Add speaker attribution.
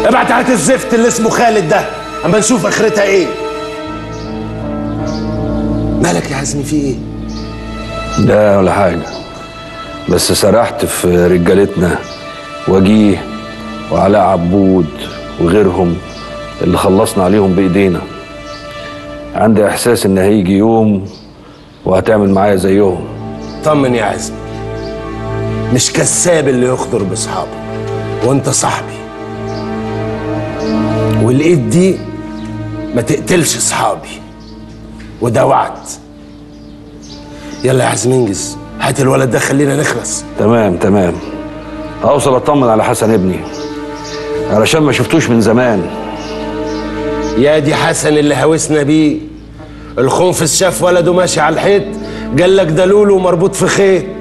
Speaker 1: ابعت هات الزفت اللي اسمه خالد ده اما نشوف اخرتها ايه مالك يا عزمي في ايه
Speaker 2: لا ولا حاجة بس سرحت في رجالتنا وجيه وعلاء عبود وغيرهم اللي خلصنا عليهم بإيدينا عندي إحساس إن هيجي يوم وهتعمل معايا زيهم
Speaker 1: طمن يا عزمي مش كساب اللي يخطر باصحابه وانت صاحبي والايد دي ما تقتلش صحابي وده وعد يلا يا عزمي انجز هات الولد ده خلينا نخلص
Speaker 2: تمام تمام أوصل أطمن على حسن ابني علشان ما شفتوش من زمان
Speaker 1: يا دي حسن اللي هوسنا بيه الخنفس شاف ولده ماشي على الحيط قال لك ده لولو مربوط في خيط